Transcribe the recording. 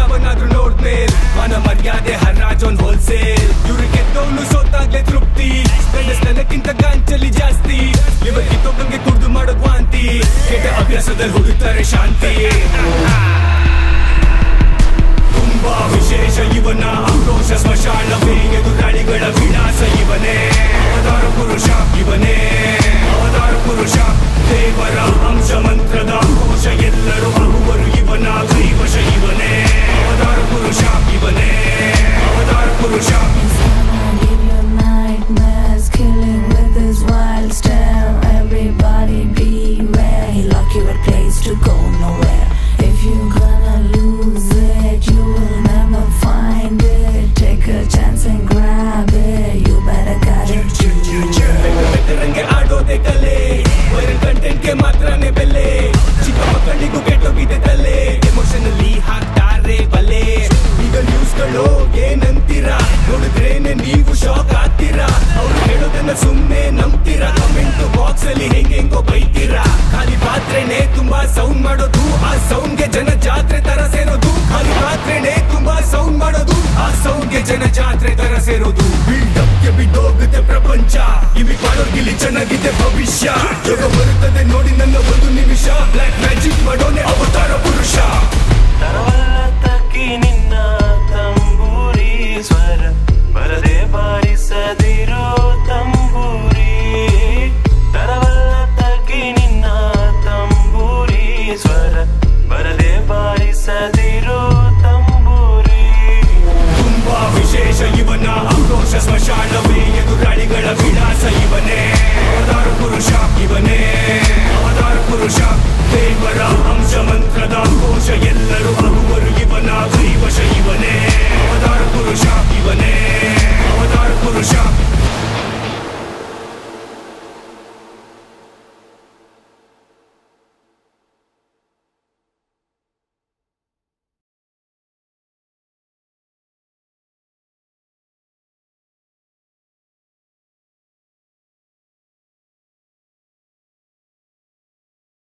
ಯಾವನಾದ್ರೂ ನೋಡ್ಮೇಲ್ ಮನ ಮರ್ಯಾದೆ ಹರಾಜೋನ್ ಹೋಲ್ಸೇಲ್ ಇವ್ರು ಗೆದ್ದವನು ಸೋತಾಗ್ಲೇ ತೃಪ್ತಿ ಗಂಡಸ್ ನನಕ್ಕಿಂತ ಗಾಂಚಲಿ ಜಾಸ್ತಿ ಇವರು ಕಿತ್ತೋಗಂಗೆ ಕುಡ್ದು ಮಾಡೋದ್ ವಾಂತಿ ಕೆಟ್ಟ ಅಭ್ಯಾಸದಲ್ಲಿ ಹುಡುಕ್ತಾರೆ ಶಾಂತಿ ತುಂಬಾ ವಿಶೇಷ ಇವನ ಆಕ್ರೋಶ ಸ್ಮಶಾನವೇ ಎದುರಾಳಿಗಳ ವಿಳಾಸ ಇವನೇ ಅವತಾರ ಪುರುಷ ಇವನೇ ಅವತಾರ ಪುರುಷ ದೇವರ ಅಂಶ ಮಂತ್ರದ ಕೋಶ ಎಲ್ಲರೂ ಆಗುವರು ಇವನ ಕೈವಶ ಇವನೇ ಅವತಾರ ಪುರುಷ ಇವನೇ ಅವತಾರ ಪುರುಷ Gonna give you nightmares, killing with his wild stare. Everybody beware, he lock you at place to go nowhere. If you gonna lose it, you will never find it. Take a chance and grab it. You better got it. ಬೆಟ್ಟರಂಗೆ ಆಡೋದೆ ಕಲೆ viral ಕಂಟೆಂಟ್ಗೆ ಮಾತ್ರನೇ ಬೆಲೆ ಚಿಕ್ಕ ಮಕ್ಕಳಿಗೂ ಕೆಟ್ಟೋಗಿದೆ ತಲೆ ಎಮೋಷನಲ್ಲಿ ಹಾಕ್ತಾರೆ ಬಲೆ ಈಗ ನ್ಯೂಸ್ಗಳು ಏನಂತೀರಾ ನೋಡಿದ್ರೇನೆ ನೀವು ಶಾಕ್ ಆಗ್ತೀರಾ ಅವ್ರು ಹೇಳೋದನ್ನ ಸುಮ್ನೆ ನಂಬ್ತೀರಾ ಕಮೆಂಟ್ ಬಾಕ್ಸ್ ಅಲ್ಲಿ ಹೆಂಗೆಂಗೋ ಬೈತೀರಾ ಖಾಲಿ ಪಾತ್ರೆನೆ ತುಂಬಾ ಸೌಂಡ್ ಮಾಡೋದು ಆ ಸೌಂಡ್ಗೆ ಜನ ಜಾತ್ರೆ ತರ ಸೇರೋದು ಖಾಲಿ ಪಾತ್ರೆನೆ ತುಂಬಾ ಸೌಂಡ್ ಮಾಡೋದು ಆ ಸೌಂಡ್ಗೆ ಜನ ಜಾತ್ರೆ ತರ ಸೇರೋದು ಬಿಲ್ಡಪ್ ಗೆ ಬಿದ್ದೋಗುತ್ತೆ ಪ್ರಪಂಚ ಇವಿ ಮಾಡೋರ್ಗಿಲ್ಲಿ ಚೆನ್ನಾಗಿದೆ ಭವಿಷ್ಯ ಯೋಗ ಬರುತ್ತದೆ ನೋಡಿ ನನ್ನ ಒಂದು ನಿಮಿಷ ಬ್ಲಾಕ್ ಮ್ಯಾಜಿಕ್ ಮಾಡೋನೆ ಅವತಾರ ಪುರುಷ ತರವಲ್ಲ ತಕ್ಕಿ ನಿನ್ನ ತಂಬೂರಿ ಸ್ವರ ಬರದೆ ಬಾರಿಸದಿರೋ ತಂಬೂರಿ ತರವಲ್ಲ ತಕ್ಕಿ ನಿನ್ನ ತಂಬೂರಿ ಸ್ವರ ಬರದೆ ಬಾರಿಸದಿರೋ ತಂಬೂರಿ ತುಂಬಾ ವಿಶೇಷ ಇವನ ಆಕ್ರೋಶ ಸ್ಮಶಾನವೇ ಎದುರಾಳಿಗಳ ವಿಳಾಸ ಇವನೇ ಅವತಾರ ಪುರುಷ ಇವನೇ ಅವತಾರ ಪುರುಷ ದೇವರ ಅಂಶ ಮಂತ್ರದ ಕೋಶ ಎಲ್ಲರೂ ಆಗುವರು ಇವನ